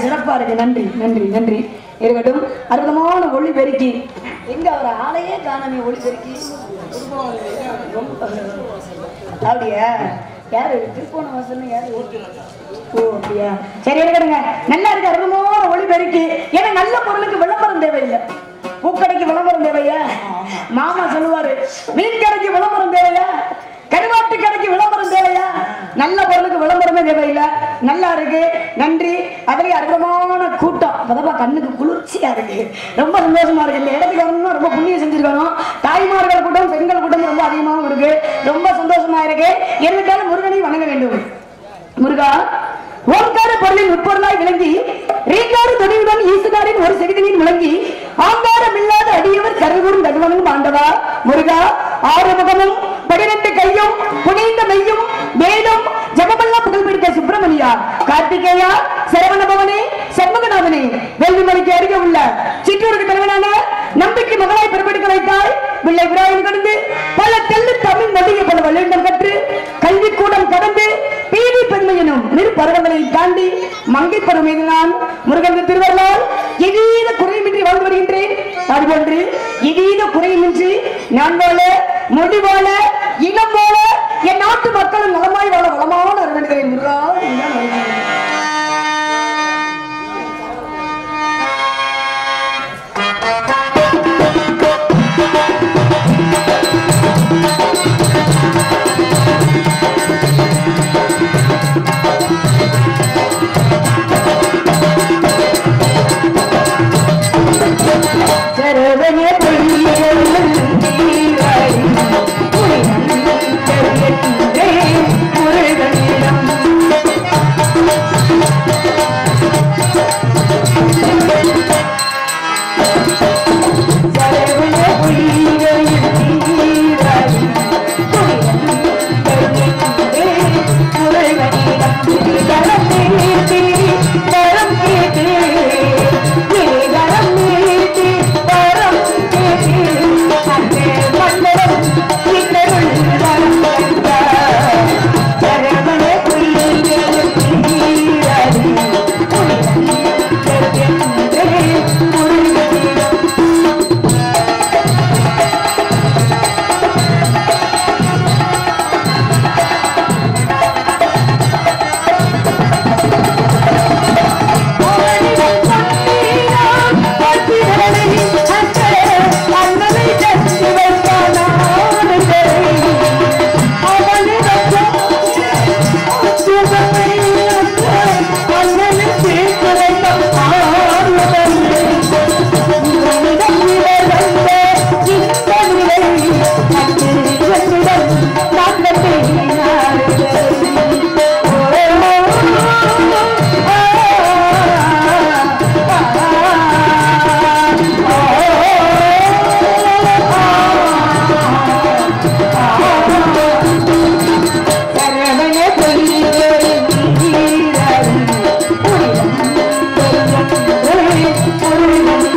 சிறப்பா இருக்கு நன்றி நன்றி நன்றி இருக்கட்டும் அற்புதமான ஒளி பெருக்கி எங்க அவர் ஆளையே காணாமே ஒளி பெருக்கி ரொம்ப அப்படியா யாரு திருப்போண வாசல் யாரு ஓ அப்படியா சரி இருக்கட்டுங்க நல்லா இருக்கு அற்புதமான ஒளி பெருக்கி ஏன்னா நல்ல பொருளுக்கு விளம்பரம் தேவையில்லை பூக்கடைக்கு விளம்பரம் தேவையா மாமா சொல்லுவாரு மீன் கடைக்கு விளம்பரம் தேவையா கருவாட்டு கடைக்கு விளம்பரம் தேவையா நல்ல பொருளுக்கு விளம்பரமே தேவையில்லை நல்லா இருக்கு நன்றி அதுலயும் அற்புதமான கூட்டம் அப்பதாப்பா கண்ணுக்கு குளிர்ச்சியா இருக்கு ரொம்ப சந்தோஷமா இருக்கு இந்த இடத்துக்கு வரணும்னா ரொம்ப புண்ணியம் செஞ்சிருக்கணும் தாய்மார்கள் கூட்டம் பெண்கள் கூட்டம் ரொம்ப அதிகமாகவும் இருக்கு ரொம்ப சந்தோஷமா இருக்கு என்னட்டாலும் முருகனை வணங்க வேண்டும் முருகா ஓங்கார பொருளின் உட்பொருளாய் விளங்கி ரீங்கார துணிவுடன் ஈசுதாரின் ஒரு செவிதனில் விளங்கி ஆங்காரம் இல்லாத அடியவர் கருவூரும் கடுவனும் ஆண்டவா முருகா ஆறு முகமும் பனிரெண்டு கையும் புனிந்த மெய்யும் வேலும் ஜபமெல்லாம் புகழ் பிடித்த சுப்பிரமணியா கார்த்திகேயா சரவணபவனே சண்முகநாதனே வேல்விமலைக்கு அருகே உள்ள சிற்றூருக்கு தலைவனான நம்பிக்கை மகளாய் பிறப்பெடுக்க வைத்தாய் பிள்ளை இப்ராஹிம் கடந்து பல தெல்லு தமிழ் மொழியை பல வல்லிடம் கற்று கல்வி கூடம் கடந்து பீடி பெண்மை எனும் நிறு பருவங்களை தாண்டி மங்கை பருவம் மீது நான் முருகன் திருவள்ளால் எதீத குறையுமின்றி வாழ்ந்து வருகின்றேன் அதுபோன்று எதீத குறையுமின்றி நான் வாழ மொழி வாழ இனம் வாழ என் நாட்டு மக்களும் நலமாய் வாழ வளமான அரவணைகிறேன் முருகா நீதான் வருகிறேன். சரவண பொழிகள் நீராய் முருகனிடம் சரவண பொழிகள் நீராய் முருகனிடம் நீட்டி தரம் கேட்டு நீதரம் நீட்டி தரம் கேட்டு அன்பே மன்னரும் இன்னருள் வரம் தந்தார் சரவண பொழிகள் நீராய் முருகனிடம் சரவண பொழிகளின் நீராய் முருகன்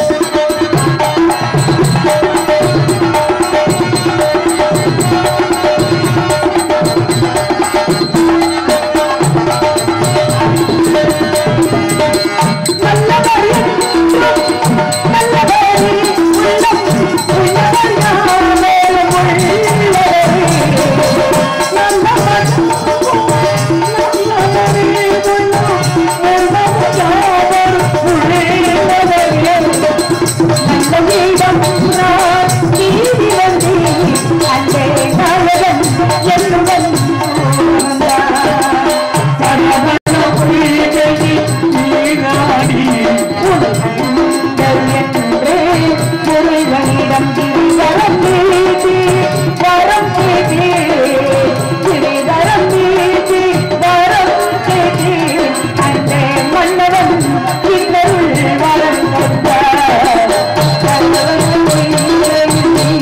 முருகனிடம் வரம் நீட்டி வரம் கேட்டி வரம் நீட்டி வரம் கேட்டி அன்பே மன்னவன் இன்னருள் வரம் தந்தார் கணவன் நீராய்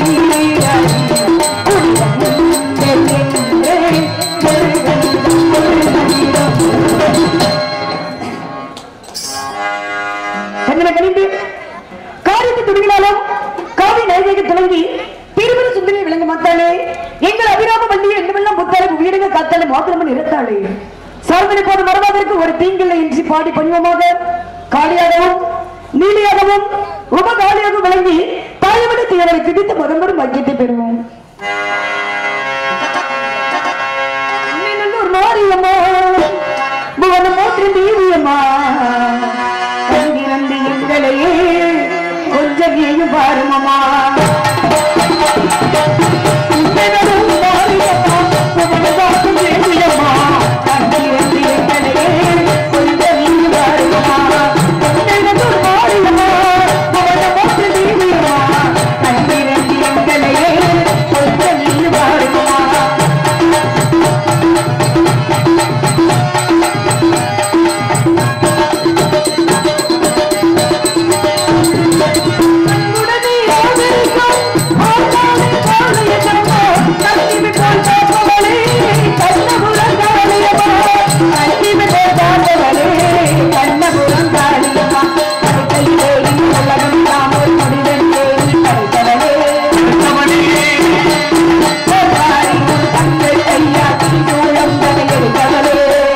கண்ணனை கணிந்து காரியத்தை துணிகளாலும் காவி நைவேக துளங்கி திருமண சுந்தரி விளங்க மாத்தாளே எங்கள் அபிராம வண்டியை என்னமெல்லாம் புத்தாலே வீடுங்க காத்தாலே மாத்திரமன் இருந்தாளே மறந்து போது மறவாதற்கு ஒரு தீங்கில்லை இன்றி பாடி பணிவமாக காளியாகவும் நீலியாகவும் உபகாலியாகவும் விளங்கி தாயவிட தீயரை கிடித்து மதம்பரும் பாக்கியத்தை பெறுவோம் ஒரு மாரியம்மா புவன மோற்று தீவியம்மா கண்டிரந்து எங்களையே கொஞ்சம் நீயும் பாருமம்மா உன்னிடம் மாரியம்மா புவன மோற்று தீவியம்மா கண்டிரந்து எங்களையே கொஞ்சம் நீயும் பாருமம்மா உன்னிடம் ஒரு மாரியம்மா புவன மோற்று தீவியம்மா கண்டிரந்து எங்களையே கொஞ்சம் நீயும் பாருமம்மா உடனே ஆதரிக்கும் ஆதாரை காளையம்மா கல்வி போல் காப்பவளே கண்ணபுரம் காளியம்மா கல்வி போல் காப்பவளே கண்ணபுரம் காளியம்மா கருக்கையிலே உலகம் தாமோர் முடிவென்றே கருத்தவளே கோபாரி உன் தங்கள் கையா திருச்சூழம் தலையெடுத்தவளே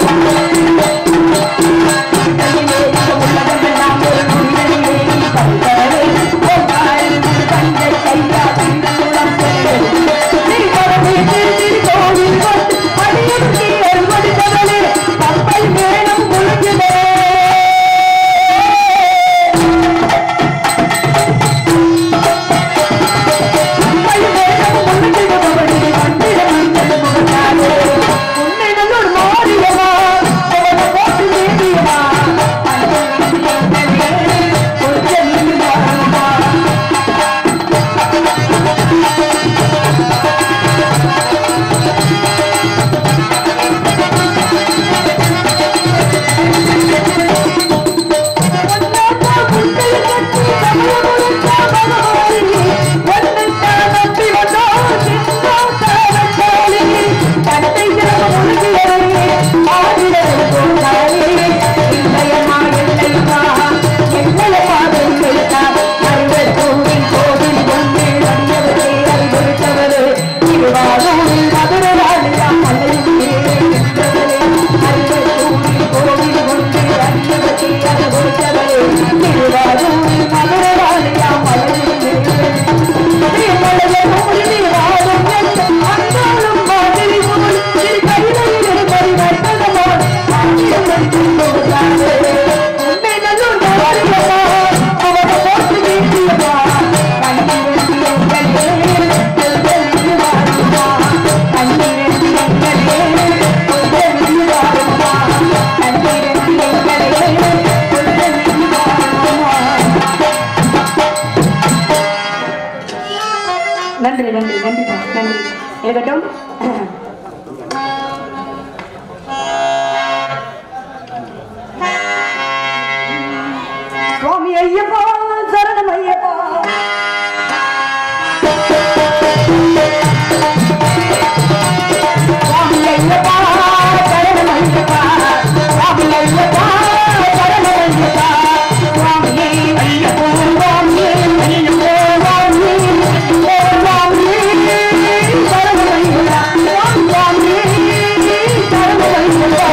நன்றி நன்றி நன்றி நன்றி இருக்கட்டும் சுவாமி ஐயப்பா சரணம் ஐயப்பா சுவாமி ஐயப்பா சரணம் ஐயப்பா சுவாமி ஐயப்பா சரணம் ஐயப்பா சுவாமி ஐயப்போ சுவாமி ஐயப்போ சுவாமி ஓ சுவாமி சரணம் ஐயப்பா சுவாமி சரணம் ஐயப்பா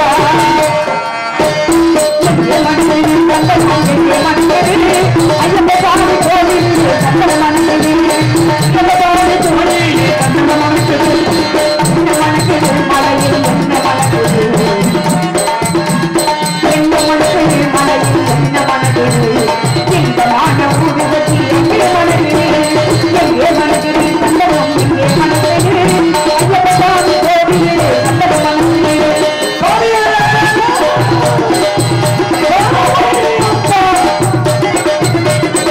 Oh,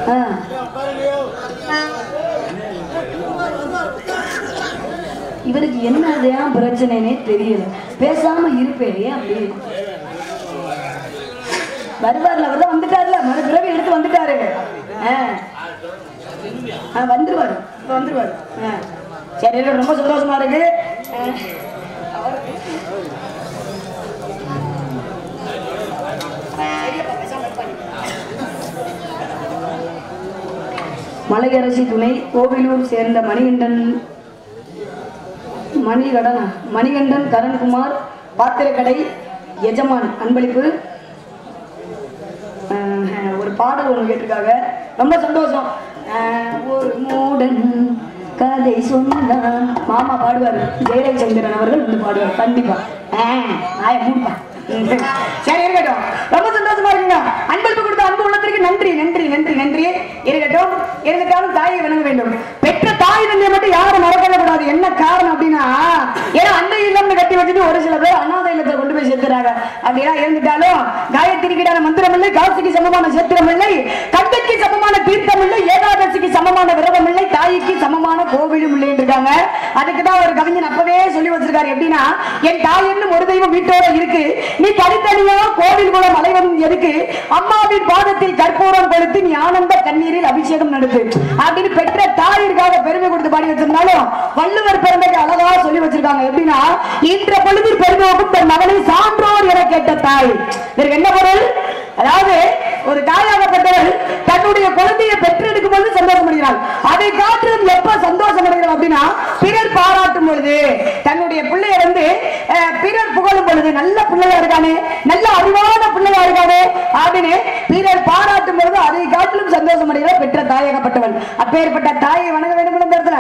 ஆ. இவருக்கு என்னதான் பிரச்சனைனே தெரியல பேசாம இருப்பேன் ஏன் அப்படி வருவார்ல அவர் தான் வந்துட்டார்ல மறு பிறவி எடுத்து வந்துட்டாரு ஆ. ஆ வந்துருவாரு இப்ப வந்துருவாரு ஆ. சரி எனக்கு ரொம்ப சந்தோஷமா இருக்கு ஆ. மலையரசி துணை கோவிலூர் சேர்ந்த மணிகண்டன் மணிகடன் மணிகண்டன் கரண்குமார் பாத்திரக்கடை எஜமான் அன்பளிப்பு ஆஹ், ஒரு பாடல் ஒன்று கேட்டிருக்காங்க ரொம்ப சந்தோஷம் ஆஹ், ஒரு மூடன் கதை சொன்னான் மாமா பாடுவார் ஜெயலலிதா சந்திரன் அவர்கள் வந்து பாடுவார் கண்டிப்பா ஆஹ், நாய மூடுப்பா சரி இருக்கட்டும் ரொம்ப சந்தோஷமா இருக்குங்க அன்பளிப்பு கொடுத்த அன்பு உள்ளத்திற்கு நன்றி நன்றி நன்றி நன்றி இருக்கட்டும் இருந்துட்டாலும் தாயை வணங்க வேண்டும் பெற்ற தாய் தந்தையை மட்டும் யாரும் மறக்கவே கூடாது என்ன காரணம் அப்படின்னா ஏன்னா அன்னை இல்லம்னு கட்டி வச்சுட்டு ஒரு சில பேர் அனாதை இல்லத்தை கொண்டு போய் சேர்த்துறாங்க அப்படின்னா இருந்துட்டாலும் காயத்திரிக்கிடான மந்திரம் இல்லை காசுக்கு சமமான சேத்திரம் இல்லை கந்தைக்கு சமமான தீர்த்தம் இல்லை ஏகாதசிக்கு சமமான விரதம் இல்லை தாய்க்கு சமமான கோவிலும் இல்லை இருக்காங்க அதுக்கு தான் ஒரு கவிஞன் அப்பவே சொல்லி வச்சிருக்காரு எப்படின்னா என் தாய் என்னும் ஒரு தெய்வம் வீட்டோட இருக்கு நீ தனித்தனியா கோவில் குளம் அலைவதும் எதுக்கு அம்மாவின் பாதத்தில் கற்பூரம் கொளுத்து நீ ஆனந்த கண்ணீரில் அபிஷேகம் நடத்து அப்படின்னு பெற்ற தாயிற்காக பெருமை கொடுத்து பாடி வச்சிருந்தாலும் வள்ளுவர் பெருமைக்கு அழகா சொல்லி வச்சிருக்காங்க எப்படின்னா இன்ற பொழுதில் பெருமையோக்கும் தன் மகனை சான்றோர் என கேட்ட தாய் இதற்கு என்ன பொருள் அதாவது ஒரு தாயாகப்பட்டவள் தன்னுடைய குழந்தையை பெற்றெடுக்கும் பொழுது சந்தோஷம் அடைகிறாள் அதை காட்டிலும் எப்ப சந்தோஷம் அடைகிறாள் அப்படின்னா பிறர் பாராட்டும் பொழுது தன்னுடைய பிள்ளைய வந்து அஹ், பிறர் புகழும் பொழுது நல்ல பிள்ளையா இருக்கானே நல்ல அறிவான பிள்ளையா இருக்கானே அப்படின்னு பிறர் பாராட்டும் பொழுது அதை காட்டிலும் சந்தோஷம் அடைகிறாள் பெற்ற தாயாகப்பட்டவள் அப்பேற்பட்ட தாயை வணங்க வேண்டும் இந்த இடத்துல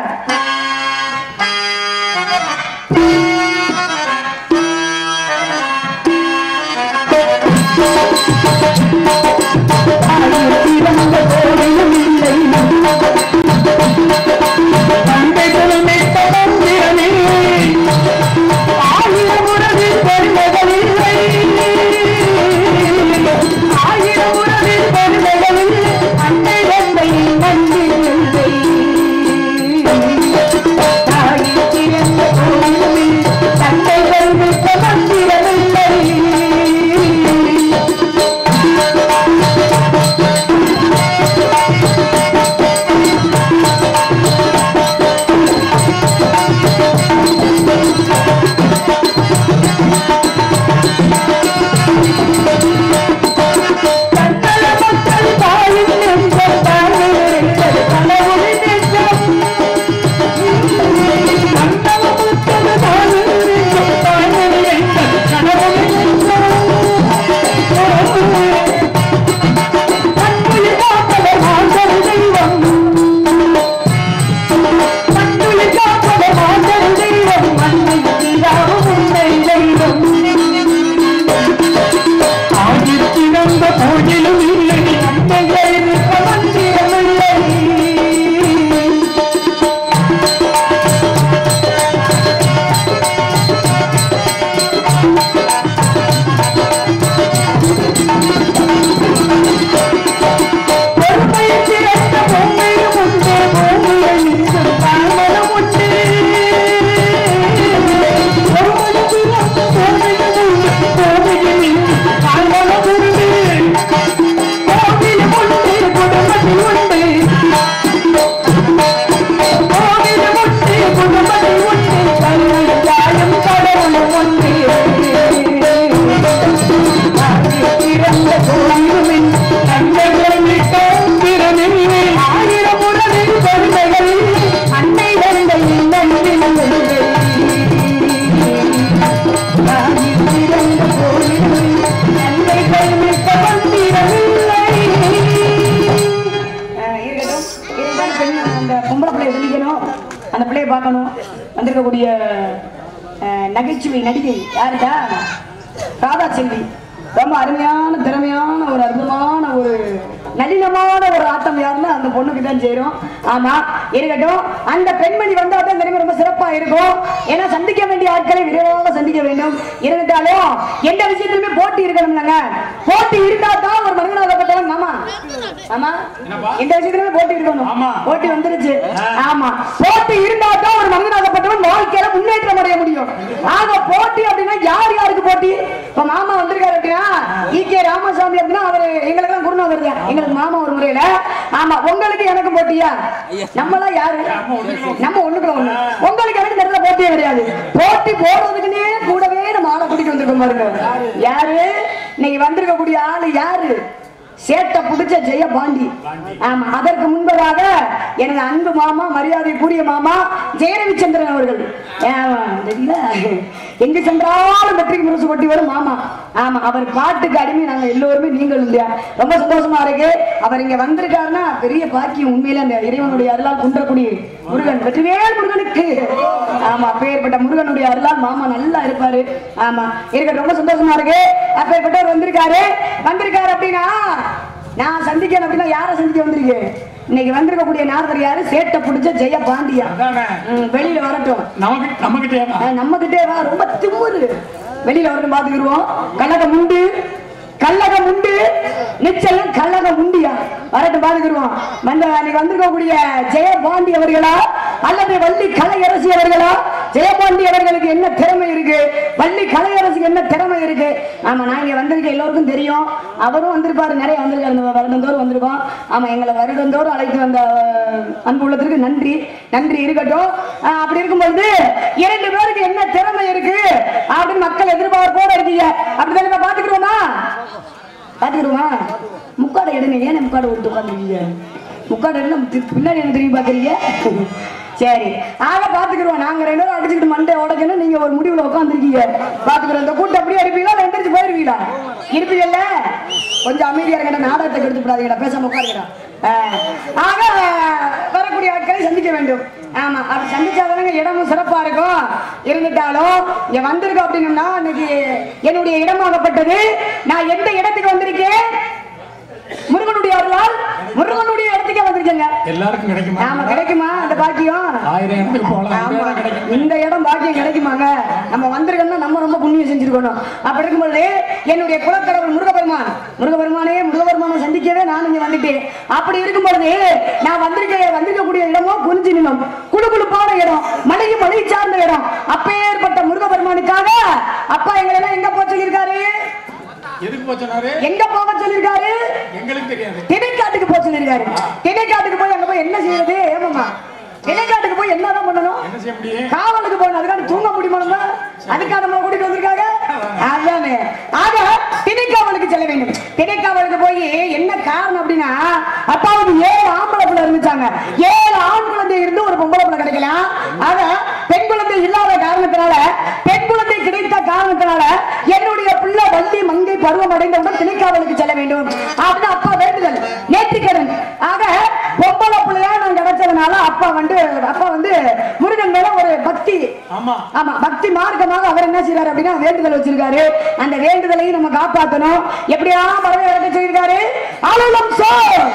அஹ் இருக்கட்டும் இருந்தாலும் பெண் அந்த பொம்பளை பிள்ளைய சந்திக்கணும் அந்த பிள்ளைய பார்க்கணும் வந்திருக்கக்கூடிய அஹ், நகைச்சுவை நடிகை யாருக்கா ராதா செல்வி ரொம்ப அருமையான திறமையான ஒரு அற்புதமான ஒரு நளினமான ஒரு ஆட்டம் யாருன்னா அந்த பொண்ணுக்கு தான் சேரும் ஆமா இருக்கட்டும் அந்த பெண்மணி வந்தா தான் தெரியும் ரொம்ப சிறப்பா இருக்கும் ஏன்னா சந்திக்க வேண்டிய ஆட்களை விரைவாக சந்திக்க வேண்டும் இருந்துட்டாலும் எந்த விஷயத்திலுமே போட்டி இருக்கணும்லங்க போட்டி இருந்தா தான் ஒரு மனிதனாகப்பட்டவன் மாமா ஆமா என்னப்பா? இந்த விஷயத்துல போட்டி இருக்கணும் ஆமா. போட்டி வந்துருச்சு ஆ. ஆமா போட்டி இருந்தா தான் ஒரு மனிதனாகப்பட்டவன் வாழ்க்கையில முன்னேற்றம் அடைய முடியும் ஆக போட்டி அப்படின்னா யார் யாருக்கு போட்டி இப்ப மாமா வந்திருக்காரு அப்படின்னா ஈ கே ராமசாமி அப்படின்னா அவரு எங்களுக்கு எல்லாம் குருநாதர் வருது எங்களுக்கு மாமா ஒரு முறையில ஆமா உங்களுக்கு எனக்கு போட்டியா நம்மளாம் யாரு நம்ம ஒண்ணுக்குள்ள ஒண்ணு உங்களுக்கு எனக்கு இந்த இடத்துல போட்டியே கிடையாது போட்டி போடுறதுக்குன்னே கூடவே நம்ம ஆளை கூட்டிட்டு வந்திருக்கோம் பாருங்க யாரு இன்னைக்கு வந்திருக்கக்கூடிய ஆளு யாரு சேட்டை புடிச்ச ஜெய பாண்டி ஆமா அதற்கு முன்பதாக எனது அன்பு மாமா மரியாதைக்குரிய மாமா ஜெயரவிச்சந்திரன் அவர்கள் ஆமா, தெரியல எங்க சென்றாலும் வெற்றி முரசு கொட்டி வரும் மாமா ஆமா அவர் பாட்டுக்கு அடிமை நாங்க எல்லோருமே நீங்கள் இல்லையா ரொம்ப சந்தோஷமா இருக்கு அவர் இங்க வந்திருக்காருன்னா பெரிய பாக்கியம் உண்மையில அந்த இறைவனுடைய அருளால் குன்றக்குடி முருகன் வெற்றிவேல் முருகனுக்கு ஆமா அப்பேற்பட்ட முருகனுடைய அருளால் மாமா நல்லா இருப்பாரு ஆமா இருக்க ரொம்ப சந்தோஷமா இருக்கு அப்பேற்பட்டவர் வந்திருக்காரு வந்திருக்காரு அப்படின்னா நான் சந்திக்கணும் அப்படின்னா யாரை சந்திக்க வந்திருக்கேன் இன்னைக்கு வந்திருக்கக்கூடிய நாரதர் யாரு சேட்டை பிடிச்ச ஜெய பாண்டியா அதானே ம், வெளியில வரட்டும் நமக்கு நம்மகிட்டே நம்ம கிட்டே வா ரொம்ப திமுரு வெளியில வரட்டும் பாத்துக்கிடுவோம் கல்லகம் உண்டு கல்லகம் உண்டு நிச்சயம் கல்லகம் உண்டியா வரட்டும் பாத்துக்கிடுவோம் வந்த அன்னைக்கு வந்திருக்கக்கூடிய ஜெயபாண்டி அவர்களா அல்லது வள்ளி கலையரசி அவர்களா ஜெயபாண்டி அவர்களுக்கு என்ன திறமை இருக்கு வள்ளி கலையரசிக்கு என்ன திறமை இருக்கு ஆமா நான் இங்க வந்திருக்க எல்லோருக்கும் தெரியும் அவரும் வந்திருப்பாரு நிறைய வந்திருக்காரு இந்த வருடந்தோறும் வந்திருக்கோம் ஆமா எங்களை வருடந்தோறும் அழைத்து வந்த அஹ், அன்பு உள்ளத்திற்கு நன்றி நன்றி இருக்கட்டும் அஹ், அப்படி இருக்கும்பொழுது இரண்டு பேருக்கு என்ன திறமை இருக்கு அப்படின்னு மக்கள் எதிர்பார்ப்போட இருக்கீங்க அப்படிதான் நம்ம பாத்துக்கிடுவோமா பாத்துக்கிடுவோமா முக்காடை எடுங்க ஏன் முக்காடை விட்டு உட்காந்துருக்கீங்க முக்காடை எடுங்க தி- பின்னாடி என்ன திரும்பி பாக்குறீங்க சரி ஆக பாத்துக்கிடுவோம் நாங்க ரெண்டு பேரும் அடிச்சுக்கிட்டு மண்டை உடைக்கணும் நீங்க ஒரு முடிவுல உட்காந்துருக்கீங்க பாத்துக்கிறோம் இந்த கூட்டம் அப்படியே இருப்பீங்களா இல்லை எந்திரிச்சு போயிருவீங்களா இருப்பீங்கல்ல கொஞ்சம் அமைதியா இருக்க நாடகத்தை கெடுத்து விடாதீங்கடா பேசாம உட்காருங்கடா ஆஹ். ஆக வரக்கூடிய ஆட்களை சந்திக்க வேண்டும் ஆமா அப்படி சந்திச்சாதானங்க இடமும் சிறப்பா இருக்கும் இருந்துட்டாலும் இங்க வந்திருக்கோம் அப்படின்னா இன்னைக்கு என்னுடைய இடமாகப்பட்டது நான் எந்த இடத்துக்கு வந்திருக்கேன் முருகனுடைய அருளால் முருகனுடைய இடத்துக்கே வந்திருக்கேங்க எல்லாருக்கும் கிடைக்குமா ஆமா கிடைக்குமா அந்த பாக்கியம் ஆயிரம் இடத்துக்கு போகலாம் இந்த ஆமா. இடம் கிடைக்கும் இந்த இடம் பாக்கியம் கிடைக்குமாங்க நம்ம வந்திருக்கோம்னா நம்ம ரொம்ப புண்ணியம் செஞ்சிருக்கணும் அப்படி இருக்கும்போது என்னுடைய குலக்கடவுள் முருகபெருமான் முருகபெருமானே முருகபெருமானை சந்திக்கவே நான் இங்க வந்துட்டேன் அப்படி இருக்கும்பொழுது நான் வந்திருக்க வந்திருக்கக்கூடிய இடமோ குறிஞ்சி நிலம் குழுகுழுப்பான இடம் மலையும் மலை சார்ந்த இடம் அப்பேற்பட்ட முருகபெருமானுக்காக அப்பா எங்களை எல்லாம் எங்க போக சொல்லியிருக்காரு எதுக்கு போச்சனாரு எங்க போக சொல்லியிருக்காரு எங்களுக்கு தெரியாது திணைக்காட்டுக்கு போக சொல்லியிருக்காரு திணைக்காட்டுக்கு போய் அங்க போய் என்ன செய்யறது ஏமாமா திணைக்காட்டுக்கு போய் என்னதான் பண்ணணும் என்ன செய்ய முடியும் காவலுக்கு போகணும் அதுக்காக தூங்க முடியுமா அதுக்காக நம்ம கூட்டிட்டு வந்திருக்காங்க அதானே ஆக திணைக்காவலுக்கு செல்ல வேண்டும் திணைக்காவலுக்கு போய் என்ன காரணம் அப்படின்னா அப்பாவுக்கு ஏழு ஆம்பளை பிள்ளை இருந்துச்சாங்க ஏழு ஆண் குழந்தை இருந்து ஒரு பொம்பளை பிள்ளை கிடைக்கலாம் ஆக பெண் குழந்தை இல்லாத காரணத்தினால பெண் குழந்தை கிடைத்த காரணத்தினால என்னுடைய பிள்ளை வள்ளி மங்கை பருவம் அடைந்தவுடன் திணைக்காவலுக்கு செல்ல வேண்டும் அப்படின்னு அப்பா வேண்டுதல் நேர்த்திக்கடன் ஆக பொம்பளை பிள்ளையா நான் கிடைச்சதுனால அப்பா வந்து அப்பா வந்து முருகன் மேல ஒரு பக்தி ஆமா ஆமா பக்தி மார்க்கமாக அவர் என்ன செய்யறாரு அப்படின்னா வேண்டுதல் வச்சிருக்காரு அந்த வேண்டுதலையும் நம்ம காப்பாத்தணும் எப்படியா பறவை இறக்க சொல்லியிருக்காரு ஆளுலம் சோ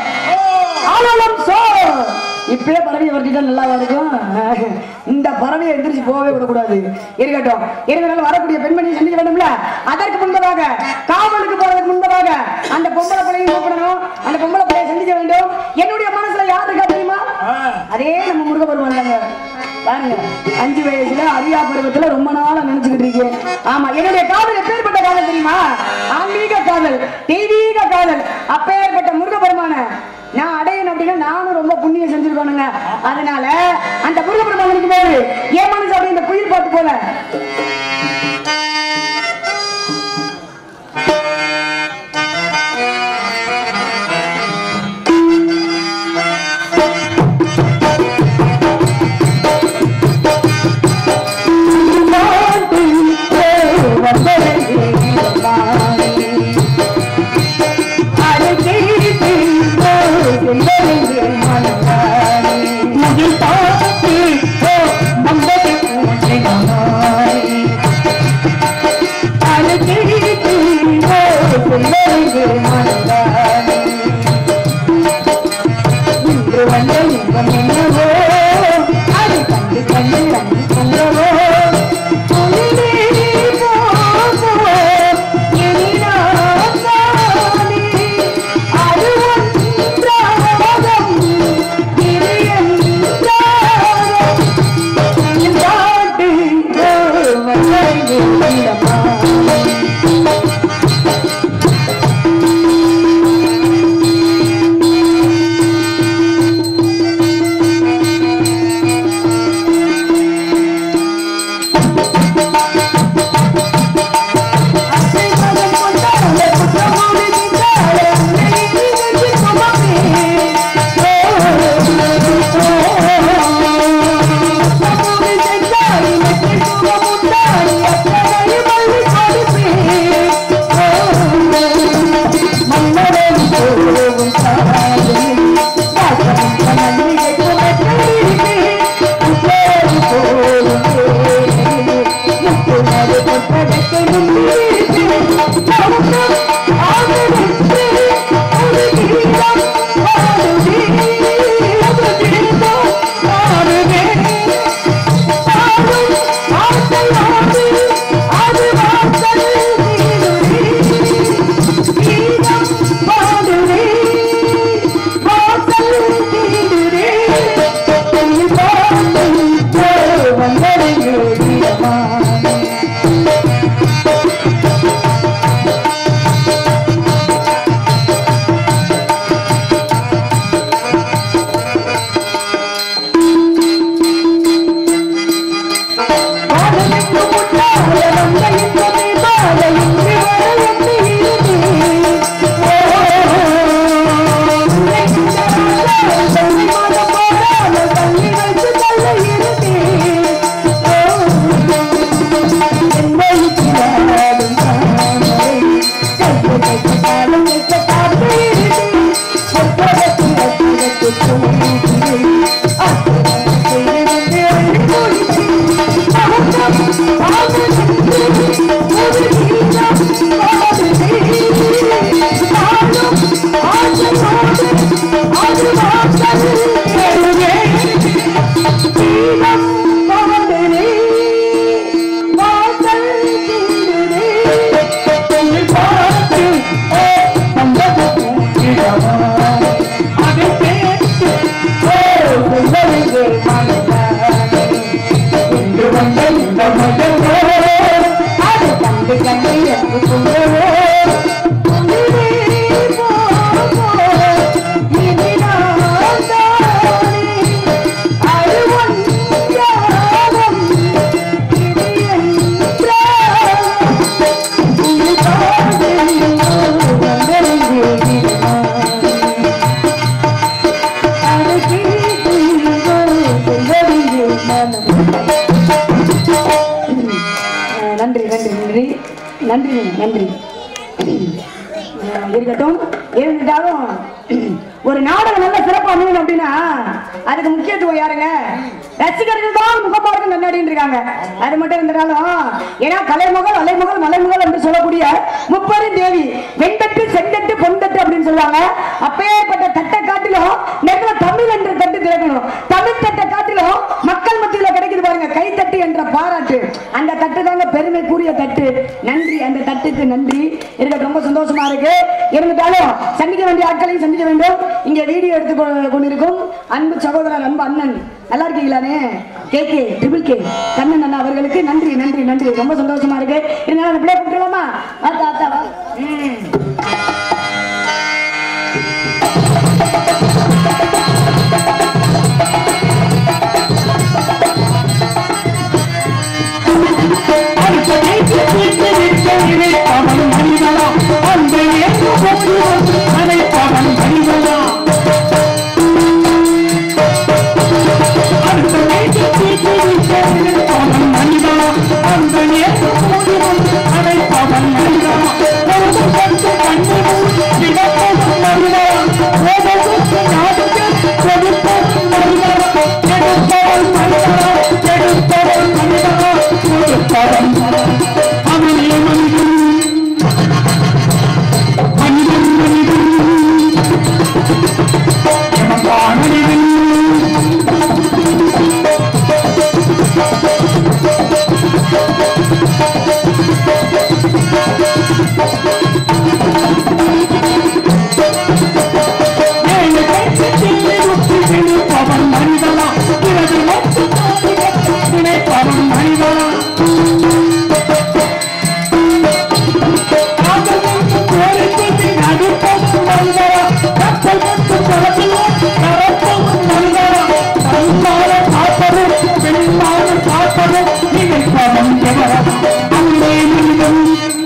ஆளுலம் சோ இப்பயே பறவை வரட்டிட்டா நல்லா இருக்கும் இந்த பறவையை எந்திரிச்சு போகவே விடக்கூடாது இருக்கட்டும் இருந்தாலும் வரக்கூடிய பெண்மணியை சந்திக்க வேண்டும்ல அதற்கு முன்பதாக காவலுக்கு போறதுக்கு முன்பதாக அந்த பொம்பளை பிள்ளையும் கூப்பிடணும் அந்த பொம்பளை பிள்ளையை சந்திக்க வேண்டும் என்னுடைய மனசுல யார் இருக்கா தெரியுமா ஆ, அதே நம்ம முருகபெருமான் தாங்க பாருங்க அஞ்சு வயசுல அரியா பருவத்துல ரொம்ப நாளா நினைச்சுக்கிட்டு இருக்கேன் ஆமா என்னுடைய காதல் எப்பேற்பட்ட காதல் தெரியுமா ஆன்மீக காதல் தெய்வீக காதல் அப்பேற்பட்ட முருகபெருமான நான் அடையணும் அப்படின்னா நானும் ரொம்ப புண்ணியம் செஞ்சிருக்கணுங்க அதனால அந்த முருகபெருமான் இருக்கும்போது என் மனசு அப்படி இந்த குயில் பாட்டு போல இன்று வந்த இன்பம் என்னவோ அது கண்டு கண்டு ரங்கி கொள்ளவோ துணிவே போகோ எனினாதானே அது ஒன்று வாசல் தெருவே தீபம் போடுதே வாசல் தீருதே உன்னை பார்த்து ஓ வந்தது இடமா அதை கேட்டு ஓ சொல்லுங்க மனதானே இன்று வந்த இந்த மதமோ அது கண்டு கண்டு என்று சொல்லவோ உயிரே போ, போ, இனி நான் தானே அருவன் யாகம் இது என்றால் உயிர் காதலில் வந்தறிந்திருக்கிறான். அழகே அஹ் நன்றி நன்றி நன்றி நன்றி நன்றி அஹ் இருக்கட்டும் இருந்தாலும் ஒரு நாடகம் நல்ல சிறப்பு அமையணும் அப்படின்னா அதுக்கு முக்கியத்துவம் யாருங்க ரசிகர்கள் தான் முகப்பாடுகள் கண்ணாடின்னு இருக்காங்க அது மட்டும் இருந்தாலும் ஏன்னா கலைமகள் அலைமகள் மலைமகள் என்று சொல்லக்கூடிய முப்பெரும் தேவி வெண்தட்டு செந்தட்டு பொன்தட்டு அப்படின்னு சொல்லுவாங்க அப்பேற்பட்ட தட்டை காட்டிலும் நேரத்துல தமிழ் என்ற தட்டு திறக்கணும் தமிழ் தட்டை காட்டிலும் மக்கள் மத்தியில கிடைக்குது பாருங்க கைத்தட்டு என்ற பாராட்டு அந்த தட்டு தாங்க பெருமைக்குரிய தட்டு நன்றி அந்த தட்டுக்கு நன்றி எனக்கு ரொம்ப சந்தோஷமா இருக்கு இருந்தாலும் சந்திக்க வேண்டிய ஆட்களையும் சந்திக்க வேண்டும் இங்க வீடியோ எடுத்து கொ- கொண்டிருக்கும் அன்பு சகோதரர் அன்பு அண்ணன் நல்லா இருக்கீங்களானே K K triple K Kannan அண்ணா அவர்களுக்கு நன்றி நன்றி நன்றி ரொம்ப சந்தோஷமா இருக்கு இருந்தாலும் அந்த பிள்ளை கூப்பிடலாமா வா தாத்தா வா ம். அடுத்த வீட்டு வீட்டு வீட்டு நினைப்பவன் மனிதனா அந்த ஏற்று போட்டு அனைப்பவன் மனிதனா அடுத்த வீட்டு வீட்டு வீட்டு நினைப்பவன் மனிதனா அந்த ஏற்று போட்டு அனைப்பவன் மனிதனா ஒரு பத்து கண்ணு கிடப்பவன் மனிதனா ஓதவுக்கு நாடுக்கு கொடுப்பவன் மனிதனா எடுப்பவன் மனிதனா எடுப்பவன் மனிதனா கொடுப்பவன் அவனே மனிதன் மனிதன் மனிதன் எமக்கான மனிதன் ஏழு பேச்சுக்கு ஒத்து நினைப்பவன் மனிதனா பிறகு ஒத்து நினைப்பவன் மனிதனா காதலுக்கு கோரிக்கைக்கு நடுப்பவன் மனிதனா கப்பல் மட்டும் பறப்பிலும் பறப்பவன் மனிதனா தன்மால காப்பதும் பெண்மால காப்பதும் நினைப்பவன் எவரா அவனே மனிதன்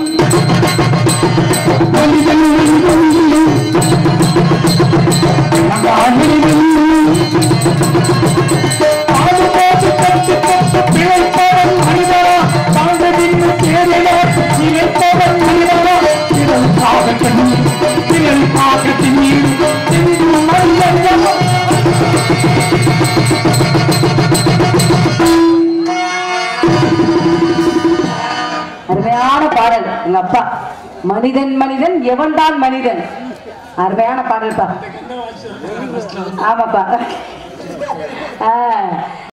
மனிதன் மனிதன் அருமையான பாடல் எங்க அப்பா மனிதன் மனிதன் எவன்தான் மனிதன் அருமையான பாடல்பா ஆமாப்பா ஆ